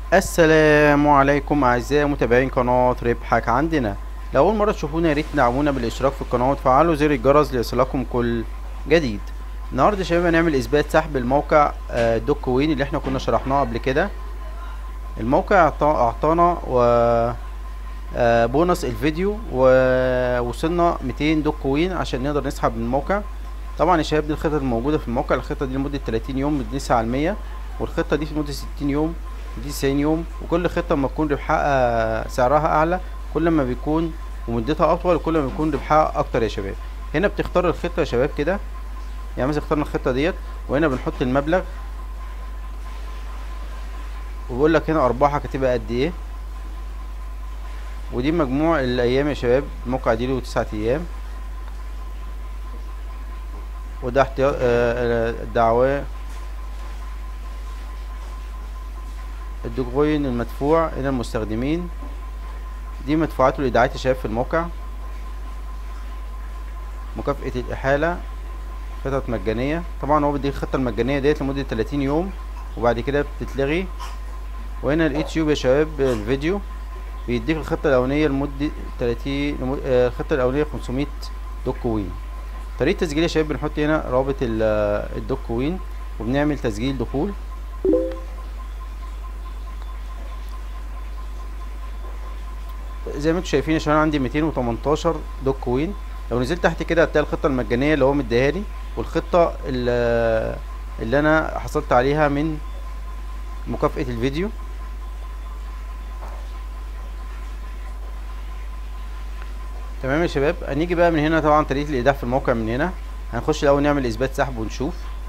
السلام عليكم اعزائي متابعين قناة ربحك عندنا لو اول مرة تشوفونا يا ريت تدعمونا بالاشتراك في القناة وتفعلوا زر الجرس ليصلكم كل جديد النهاردة يا شباب هنعمل اثبات سحب الموقع آه، دوك كوين اللي احنا كنا شرحناه قبل كده الموقع أعطا- اعطانا و آه، بونص الفيديو ووصلنا 200 دوك كوين عشان نقدر نسحب من الموقع طبعا يا شباب دي الخطط الموجودة في الموقع الخطة دي لمدة 30 يوم بنسعى على 100 والخطة دي في مدة 60 يوم دي 90 يوم وكل خطة ما تكون ربحها سعرها أعلى كل ما بيكون ومدتها أطول كل ما بيكون ربحها أكتر يا شباب هنا بتختار الخطة يا شباب كده يعني مثلا اخترنا الخطة ديت وهنا بنحط المبلغ وبيقول لك هنا أرباحك هتبقى قد إيه ودي مجموع الأيام يا شباب الموقع دي له تسعة أيام وده احتياط الدعوات الدوجوين المدفوع الى المستخدمين دي مدفوعات الايداعات يا شباب في الموقع مكافأة الإحالة خطط مجانية طبعا هو بيديك الخطة المجانية ديت لمدة 30 يوم وبعد كده بتتلغي وهنا اليوتيوب يا شباب الفيديو بيديك الخطة الأولانية لمدة 30 لمد- آه، الخطة الأولانية 500 دوك كوين طريقة تسجيل يا شباب بنحط هنا رابط ال- آه، الدوك كوين وبنعمل تسجيل دخول زي ما انتم شايفين يا شباب عندي 218 دوك كوين لو نزلت تحت كده هتلاقي الخطه المجانيه اللي هو مديها لي والخطه اللي, اللي انا حصلت عليها من مكافاه الفيديو تمام يا شباب هنيجي بقى من هنا طبعا طريقه الايداع في الموقع من هنا هنخش الاول نعمل اثبات سحب ونشوف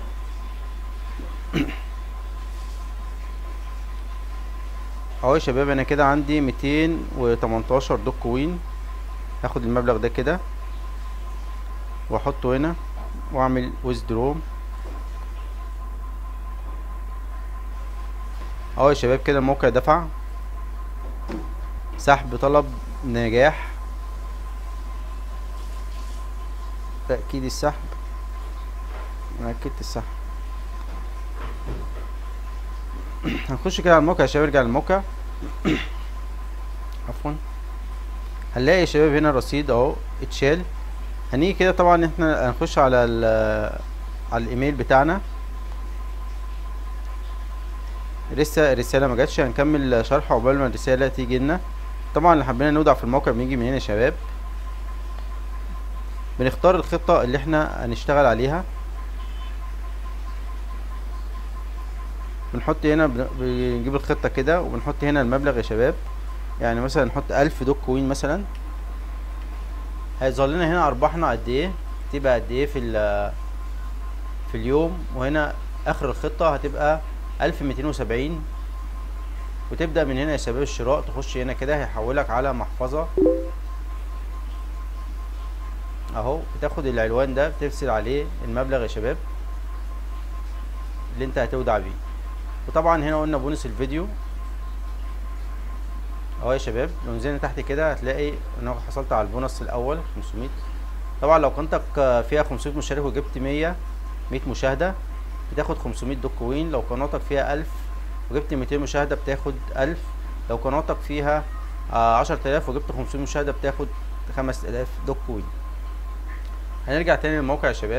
اهو يا شباب انا كده عندي 218 دوك كوين هاخد المبلغ ده كده واحطه هنا واعمل ويزدرو اهو يا شباب كده الموقع دفع سحب طلب نجاح تأكيد السحب انا اكدت السحب هنخش كده على الموقع يا شباب ارجع للموقع عفوا هنلاقي يا شباب هنا الرصيد اهو اتشال هنيجي كده طبعا احنا هنخش على ال على الايميل بتاعنا لسه الرسالة ما جاتش هنكمل شرح عقبال ما الرسالة تيجي لنا طبعا اللي حبينا نودع في الموقع بنيجي من هنا يا شباب بنختار الخطة اللي احنا هنشتغل عليها بنحط هنا بن- بنجيب الخطة كده وبنحط هنا المبلغ يا شباب يعني مثلا نحط ألف دوك كوين مثلا هيظهر لنا هنا أرباحنا قد ايه تبقى قد ايه في ال- في اليوم وهنا آخر الخطة هتبقى ألف ميتين وسبعين وتبدأ من هنا يا شباب الشراء تخش هنا كده هيحولك على محفظة اهو بتاخد العنوان ده بترسل عليه المبلغ يا شباب اللي انت هتودع بيه وطبعا هنا قلنا بونص الفيديو اهو يا شباب لو نزلنا تحت كده هتلاقي ان انا حصلت على البونص الاول 500 طبعا لو قناتك فيها 500 مشترك وجبت 100 100 مشاهدة بتاخد 500 دوك كوين لو قناتك فيها 1000 وجبت 200 مشاهدة بتاخد 1000 لو قناتك فيها آه، 10000 وجبت 500 مشاهدة بتاخد 5000 دوك كوين هنرجع تاني للموقع يا شباب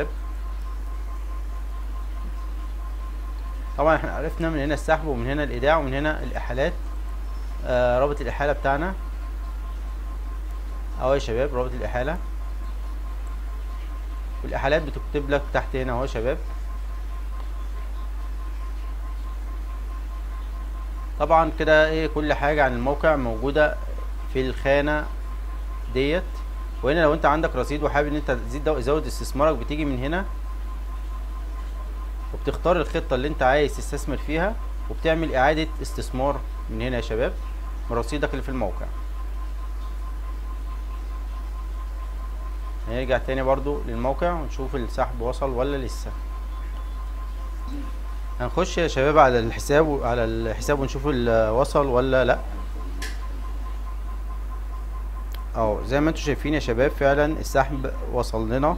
طبعا احنا عرفنا من هنا السحب ومن هنا الايداع ومن هنا الاحالات آه رابط الاحالة بتاعنا اهو يا شباب رابط الاحالة والاحالات بتكتب لك تحت هنا اهو يا شباب طبعا كده ايه كل حاجة عن الموقع موجودة في الخانة ديت وهنا لو انت عندك رصيد وحابب ان انت تزيد دو- تزود استثمارك بتيجي من هنا وبتختار الخطة اللي انت عايز تستثمر فيها وبتعمل اعادة استثمار من هنا يا شباب من رصيدك اللي في الموقع هنرجع تاني برضو للموقع ونشوف السحب وصل ولا لسه هنخش يا شباب على الحساب على الحساب ونشوف ال- وصل ولا لا اهو زي ما انتم شايفين يا شباب فعلا السحب وصل لنا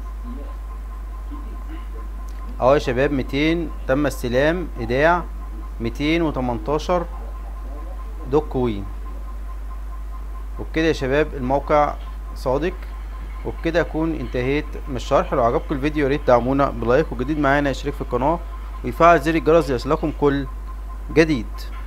اهو يا شباب 200 تم استلام ايداع ميتين وتمنتاشر دوت كوين وبكده يا شباب الموقع صادق وبكده اكون انتهيت من الشرح لو عجبكم الفيديو ياريت دعمونا بلايك وجديد معانا يشترك في القناة ويفعل زر الجرس ليصلكم كل جديد